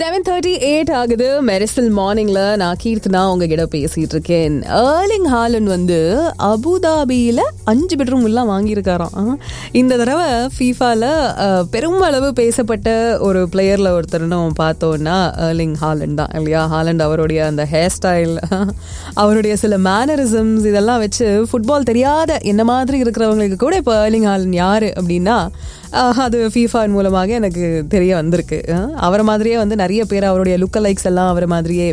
Seven thirty eight ஆகுது மெரிசல் மார்னிங்ல நான் கீர்த்தனா உங்ககிட்ட பேசிட்டு இருக்கேன் ஏர்லிங் ஹாலன் வந்து அபுதாபியில அஞ்சு பெட்ரூம் எல்லாம் வாங்கியிருக்காராம் ஆ, இந்த தடவை ஃபீஃபால பெருமளவு பேசப்பட்ட ஒரு பிளேயர்ல ஒருத்தர் நம்ம பார்த்தோம்னா ஏர்லிங் ஹாலண்ட் தான் இல்லையா ஹாலண்ட் அவருடைய அந்த ஹேர் ஸ்டைல் அவருடைய சில மேனரிசம்ஸ் இதெல்லாம் வச்சு ஃபுட்பால் தெரியாத என்ன மாதிரி இருக்கிறவங்களுக்கு கூட இப்போ ஏர்லிங் ஹாலன் யாரு அப்படின்னா ஆஹ், அது ஃபீஃபான் மூலமாக எனக்கு தெரிய வந்திருக்கு ஆஹ், அவரை மாதிரியே வந்து நிறைய பேர் அவருடைய லுக்க லைக்ஸ் எல்லாம் அவரை மாதிரியே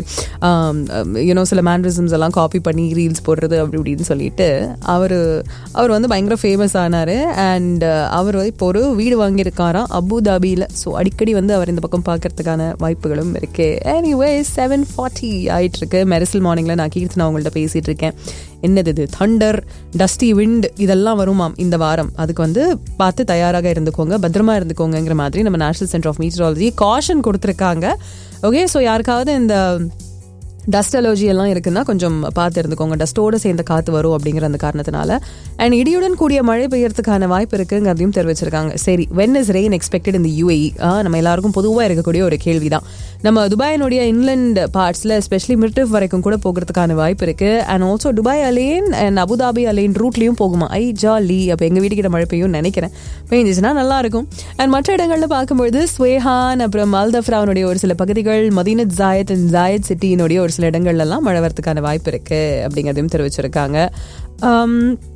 யூனோ சில மேனரிசம்ஸ் எல்லாம் காப்பி பண்ணி ரீல்ஸ் போடுறது அப்படி இப்படின்னு சொல்லிட்டு அவர் அவர் வந்து பயங்கர ஃபேமஸ் ஆனார் அண்ட் அவர் இப்போ ஒரு வீடு வாங்கியிருக்காராம் அபுதாபியில் ஸோ அடிக்கடி வந்து அவர் இந்த பக்கம் பார்க்கறதுக்கான வாய்ப்புகளும் இருக்கு எனிவே செவன் ஃபார்ட்டி ஆயிட்டு இருக்கு மெரிசல் மார்னிங்ல நான் கீர்த்தனா உங்கள்கிட்ட பேசிட்டு இருக்கேன் என்னது இது தண்டர் டஸ்டி விண்ட் இதெல்லாம் வருமாம் இந்த வாரம் அதுக்கு வந்து பார்த்து தயாராக இருந்துக்கோங்க பத்திரமா இருந்துக்கோங்கங்கிற மாதிரி நம்ம national centre of meteorology caution கொடுத்துருக்காங்க ஓகே ஸோ யாருக்காவது இந்த டஸ்ட் அலர்ஜி எல்லாம் இருக்குன்னா கொஞ்சம் பார்த்து இருந்துக்கோங்க டஸ்ட்டோட சேர்ந்த காத்து வரும் அப்படிங்கிற அந்த காரணத்தினால அண்ட் இடியுடன் கூடிய மழை பெய்யறதுக்கான வாய்ப்பு இருக்குங்கிறதையும் தெரிவிச்சிருக்காங்க சரி வென் இஸ் ரெயின் எக்ஸ்பெக்டட் இந்த யூஏஇ நம்ம எல்லாருக்கும் பொதுவாக இருக்கக்கூடிய ஒரு கேள்விதான் நம்ம துபாயினுடைய இன்லண்ட் பார்ட்ஸ்ல எஸ்பெஷலி மிர்டிஃப் வரைக்கும் கூட போகிறதுக்கான வாய்ப்பு இருக்கு and also Dubai Al Ain and Abu Dhabi Al Ain ரூட்லயும் போகுமா ஐ ஜாலி அப்போ எங்க வீட்டுக்கிட்ட மழை பெய்யும் நினைக்கிறேன் பெய்ஞ்சிச்சுன்னா நல்லா இருக்கும் அண்ட் மற்ற இடங்கள்ல பார்க்கும்பொழுது ஸ்வேஹான் அப்புறம் மால்தஃப்ராவுடைய ஒரு சில பகுதிகள் மதீனத் ஜாயத் அண்ட் ஜாயத் சிட்டியினுடைய ஒரு சில இடங்கள்ல எல்லாம் மழை வரதுக்கான வாய்ப்பு இருக்கு அப்படிங்கிறதையும் தெரிவிச்சிருக்காங்க Um,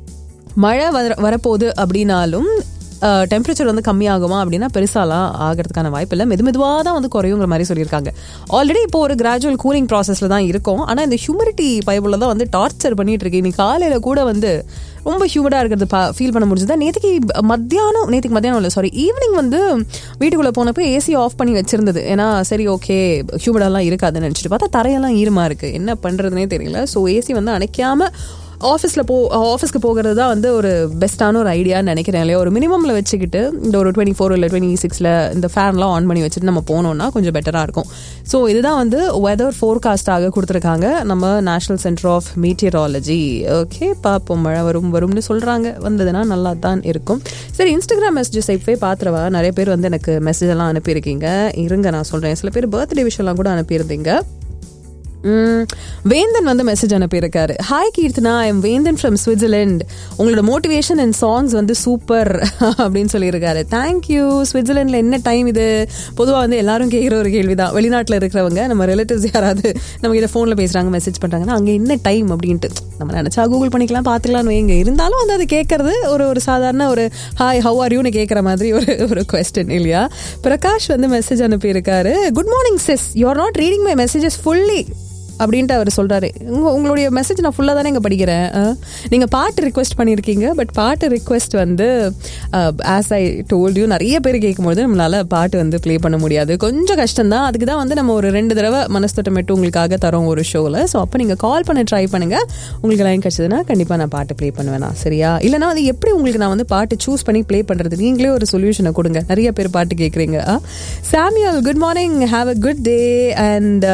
மழை வர வரப்போகுது அப்படின்னாலும் டெம்பரேச்சர் வந்து கம்மியாகுமா அப்படின்னா பெருசாலாம் ஆகிறதுக்கான வாய்ப்பு இல்லை மெது மெதுவாக தான் வந்து குறையுங்கிற மாதிரி சொல்லியிருக்காங்க ஆல்ரெடி இப்போ ஒரு கிராஜுவல் கூலிங் ப்ராசஸில் தான் இருக்கும் ஆனால் இந்த ஹியூமிடிட்டி பைபிளில் தான் வந்து டார்ச்சர் பண்ணிட்டு இருக்கு இன்னைக்கு காலையில் கூட வந்து ரொம்ப ஹியூமடாக இருக்கிறது ஃபீல் பண்ண முடிஞ்சது நேற்றுக்கு மத்தியானம் நேற்றுக்கு மத்தியானம் இல்லை சாரி ஈவினிங் வந்து வீட்டுக்குள்ளே போனப்போ ஏசி ஆஃப் பண்ணி வச்சிருந்தது ஏன்னா சரி ஓகே ஹியூமடாலாம் இருக்காதுன்னு நினச்சிட்டு பார்த்தா தரையெல்லாம் ஈரமாக இருக்குது என்ன பண்ணுறதுனே தெரியல ஸோ ஏசி வந்து அணைக்காமல் ஆஃபீஸில் போ ஆஃபீஸ்க்கு போகிறது தான் வந்து ஒரு பெஸ்ட்டான ஒரு ஐடியான்னு நினைக்கிறேன் இல்லையா ஒரு மினிமமில் வச்சுக்கிட்டு இந்த ஒரு டுவெண்ட்டி ஃபோர் இல்லை டுவெண்ட்டி சிக்ஸில் இந்த ஃபேன்லாம் ஆன் பண்ணி வச்சுட்டு நம்ம போனோம்னா கொஞ்சம் பெட்டராக இருக்கும் ஸோ இதுதான் வந்து வெதர் ஃபோர்காஸ்டாக கொடுத்துருக்காங்க நம்ம national centre of meteorology okay பார்ப்போம் மழை வரும் வரும்னு சொல்கிறாங்க வந்ததுன்னா நல்லா தான் இருக்கும் சரி இன்ஸ்டாகிராம் மெசேஜஸ் இப்போயே பார்த்துருவா நிறைய பேர் வந்து எனக்கு மெசேஜ் எல்லாம் அனுப்பியிருக்கீங்க இருங்க நான் சொல்கிறேன் சில பேர் பர்த்டே விஷயம்லாம் கூட அனுப்பியிருந்தீங்க ம், வேந்தன் வந்து மெசேஜ் அனுப்பியிருக்காரு hi Keerthana I am Vendhan from Switzerland உங்களோட மோட்டிவேஷன் அண்ட் சாங்ஸ் வந்து சூப்பர் அப்படின்னு சொல்லியிருக்காரு தேங்க்யூ சுவிட்சர்லாண்டில் என்ன டைம் இது பொதுவாக வந்து எல்லாரும் கேட்குற ஒரு கேள்வி தான் வெளிநாட்டில் இருக்கிறவங்க நம்ம ரிலேட்டிவ்ஸ் யாராவது நம்ம கிட்ட ஃபோனில் பேசுகிறாங்க மெசேஜ் பண்ணுறாங்கன்னா அங்கே என்ன டைம் அப்படின்ட்டு நம்ம நினச்சா கூகுள் பண்ணிக்கலாம் பார்த்துக்கலாம்னு வைங்க இருந்தாலும் வந்து அது கேட்கறது ஒரு ஒரு சாதாரண ஒரு ஹாய் ஹவ் ஆர் யூன்னு கேட்குற மாதிரி ஒரு ஒரு கொஸ்டின் இல்லையா பிரகாஷ் வந்து மெசேஜ் அனுப்பியிருக்காரு good morning sis you are not reading my messages fully அப்படின்ட்டு அவர் சொல்றாரு உங்க உங்களுடைய மெசேஜ் நான் ஃபுல்லாக தானே இங்கே படிக்கிறேன் அஹ், நீங்க பாட்டு ரிக்வெஸ்ட் பண்ணியிருக்கீங்க பட் பாட்டு ரிக்வெஸ்ட் வந்து ஆஸ் ஐ டோல்ட் யூ நிறைய பேர் கேட்கும்போது நம்மளால பாட்டு வந்து ப்ளே பண்ண முடியாது கொஞ்சம் கஷ்டம் தான் அதுக்கு தான் வந்து நம்ம ஒரு ரெண்டு தடவை மனஸ்தோட்டமிட்டு உங்களுக்காக தரோம் ஒரு ஷோவில் ஸோ அப்போ நீங்கள் கால் பண்ண ட்ரை பண்ணுங்க உங்களுக்கு லைன் கிடச்சதுன்னா கண்டிப்பாக நான் பாட்டு ப்ளே பண்ணுவேன் நான் சரியா இல்லைனா வந்து எப்படி உங்களுக்கு நான் வந்து பாட்டு சூஸ் பண்ணி ப்ளே பண்ணுறது நீங்களே ஒரு சொல்யூஷனை கொடுங்க நிறைய பேர் பாட்டு கேட்குறீங்க Samuel good morning have a good day and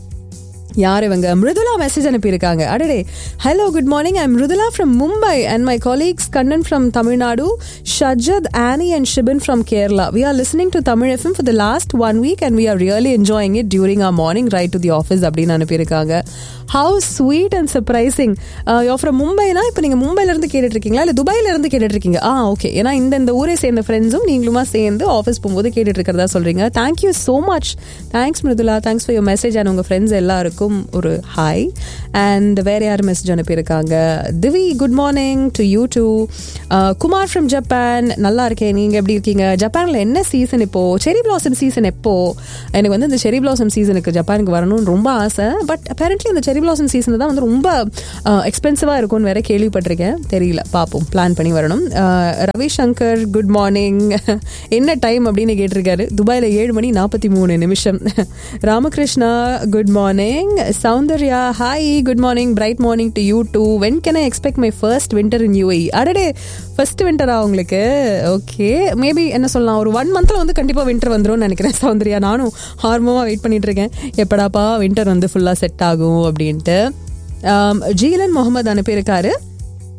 யார் இவங்க மிருதுலா மெசேஜ் அனுப்பியிருக்காங்க அடடே hello good morning I Mridula from Mumbai and my colleagues Kannan from Tamil Nadu Shajad Annie and Shibin from Kerala we are listening to Tamil FM for the last one week and we are really enjoying it during our morning ride to the office அப்படின்னு அனுப்பியிருக்காங்க how sweet and surprising yo from மும்பைனா இப்போ நீங்கள் மும்பைலேருந்து கேட்டுட்டு இருக்கீங்களா இல்லை துபாயிலேருந்து கேட்டுட்டு இருக்கீங்க ஆ ஓகே ஏன்னா இந்த இந்த ஊரை சேர்ந்த ஃப்ரெண்ட்ஸும் நீங்களுமா சேர்ந்து ஆஃபீஸ் போகும்போது கேட்டுட்டு இருக்கிறதா சொல்கிறீங்க thank you so much thanks Mridula thanks for your message and உங்கள் ஃப்ரெண்ட்ஸ் எல்லாருக்கும் ஒரு ஹாய் அண்ட் வேற யார் மெசேஜ் அனுப்பியிருக்காங்க Divi good morning to you too Kumar from Japan நல்லா இருக்கேன் நீங்கள் எப்படி இருக்கீங்க ஜப்பானில் என்ன சீசன் இப்போ செரி பிளாசம் சீசன் எப்போ எனக்கு வந்து இந்த செரி பிளாசம் சீசனுக்கு ஜப்பானுக்கு வரணும்னு ரொம்ப ஆசை பட் அப்பேரண்ட்லி இந்த செரி பிளாசம் சீசன் தான் வந்து ரொம்ப எக்ஸ்பென்சிவாக இருக்கும்னு வேற கேள்விப்பட்டிருக்கேன் தெரியல பார்ப்போம் பிளான் பண்ணி வரணும் அஹ், ரவிசங்கர் குட் மார்னிங் என்ன டைம் அப்படின்னு கேட்டிருக்காரு துபாயில் ஏழு மணி நாற்பத்தி மூணு நிமிஷம் Ramakrishna good morning Soundarya hi good morning bright morning to you too when can I expect my first winter in UAE அடடே ஃபர்ஸ்ட் வின்டரா உங்களுக்கு ஓகே மேபி என்ன சொல்லலாம் ஒரு ஒன் மந்த்ல வந்து கண்டிப்பாக வின்டர் வந்துரும்னு நினைக்கிறேன் சௌந்தர்யா நானும் ஹார்மோவாக வெயிட் பண்ணிட்டு இருக்கேன் எப்படாப்பா வின்டர் வந்து ஃபுல்லாக செட் ஆகும் அப்படின்ட்டு ஆம், ஜீலன் முகமது அனுப்பியிருக்காரு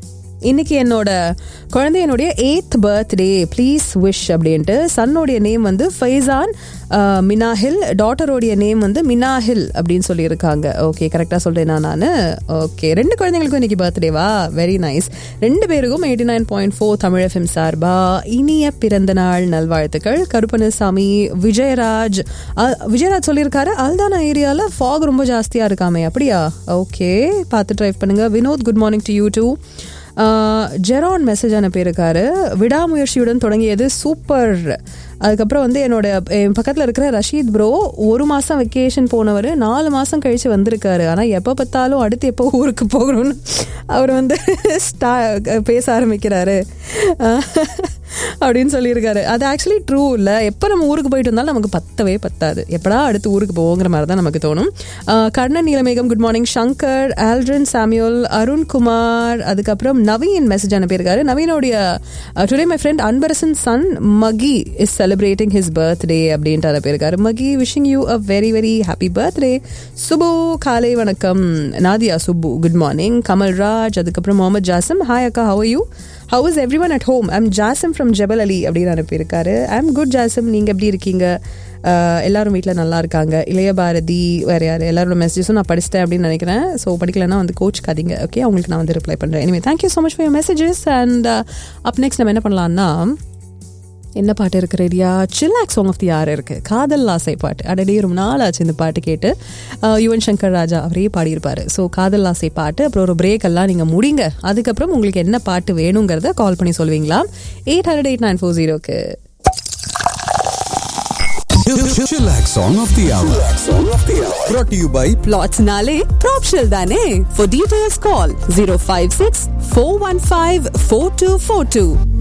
இன்னைக்கு என்னோட குழந்தையனுடைய எயித் பர்த்டே ப்ளீஸ் விஷ் அப்படின்ட்டு சன்னோடைய நேம் வந்து ஃபைசான் மினாஹில் டாட்டரோடைய நேம் வந்து மினாஹில் அப்படின்னு சொல்லியிருக்காங்க ஓகே கரெக்டாக சொல்கிறேன் நான் ஓகே ரெண்டு குழந்தைங்களுக்கும் இன்னைக்கு பர்த்டேவா வெரி நைஸ் ரெண்டு பேருக்கும் eighty nine point four Tamil FM சார்பா இனிய பிறந்த நாள் நல்வாழ்த்துக்கள் கருப்பணசாமி விஜயராஜ் அ- விஜயராஜ் சொல்லியிருக்காரு அல்தானா ஏரியாவில் ஃபாக் ரொம்ப ஜாஸ்தியாக இருக்காமே அப்படியா ஓகே பார்த்து ட்ரைவ் பண்ணுங்க Vinod good morning to you too Jeran message அனுப்பியிருக்காரு விடாமுயற்சியுடன் தொடங்கியது சூப்பர் அதுக்கப்புறம் வந்து என்னோட என் பக்கத்தில் இருக்கிற ரஷீத் ப்ரோ ஒரு மாதம் வெக்கேஷன் போனவர் நாலு மாதம் கழித்து வந்திருக்காரு ஆனால் எப்போ பார்த்தாலும் அடுத்து எப்போ ஊருக்கு போகணும்னு அவர் வந்து ஸ்டா பேச ஆரம்பிக்கிறாரு அப்படின்னு சொல்லியிருக்காரு அது ஆக்சுவலி ட்ரூ இல்லை எப்போ நம்ம ஊருக்கு போயிட்டு வந்தாலும் நமக்கு பத்தவே பத்தாது எப்படா அடுத்து ஊருக்கு போங்கிற மாதிரி தான் நமக்கு தோணும் அஹ் Karnan Neelamegam good morning Shankar Aldran Samuel Arunkumar அதுக்கப்புறம் நவீன் மெசேஜ் அனுப்பியிருக்காரு நவீனோடைய today my friend Anbarasan son Mahi is celebrating his birthday அப்படின்ட்டு அனுப்பியிருக்காரு Mahi wishing you a very very happy birthday Subu காலை வணக்கம் நாதியா சுப்பு குட் மார்னிங் கமல்ராஜ் அதுக்கப்புறம் முகமது ஜாசிம் ஹாய் அக்கா how you how is everyone at home I'm Jasim from Jebel Ali அப்படின்னு அனுப்பியிருக்காரு ஐம் குட் ஜாசிம் நீங்கள் எப்படி இருக்கீங்க அஹ், எல்லாரும் வீட்டில் நல்லா இருக்காங்க இளைய பாரதி வேறு யார் எல்லாரோட மெசேஜஸும் நான் படிச்சிட்டேன் அப்படின்னு நினைக்கிறேன் ஸோ படிக்கலைன்னா வந்து கோச்சுக்காதீங்க ஓகே அவங்களுக்கு நான் வந்து ரிப்ளை பண்ணுறேன் anyway thank you so much for your messages and up next நம்ம என்ன பண்ணலாம்னா என்ன பாட்டு இருக்கு ரெடியா சில்லாக் சாங் ஆஃப் தி யார் இருக்கு காதல் ஆசை பாட்டு அடடே ரொம்ப நாள் ஆச்சு இந்த பாட்டு கேட்டு அஹ், யுவன் சங்கர் ராஜா அவரே பாடியிருப்பாரு ஸோ காதல் ஆசை பாட்டு அப்புறம் ஒரு பிரேக் எல்லாம் நீங்க முடிங்க அதுக்கப்புறம் உங்களுக்கு என்ன பாட்டு வேணுங்கிறத கால் பண்ணி சொல்வீங்களா eight hundred eight nine four ஜீரோக்கு Chillax Song of the Hour. Song of the Hour. Brought to you by பிளாட்ஸ்னாலே ப்ராப்ஷல் தானே for details call zero five six four one five four two four two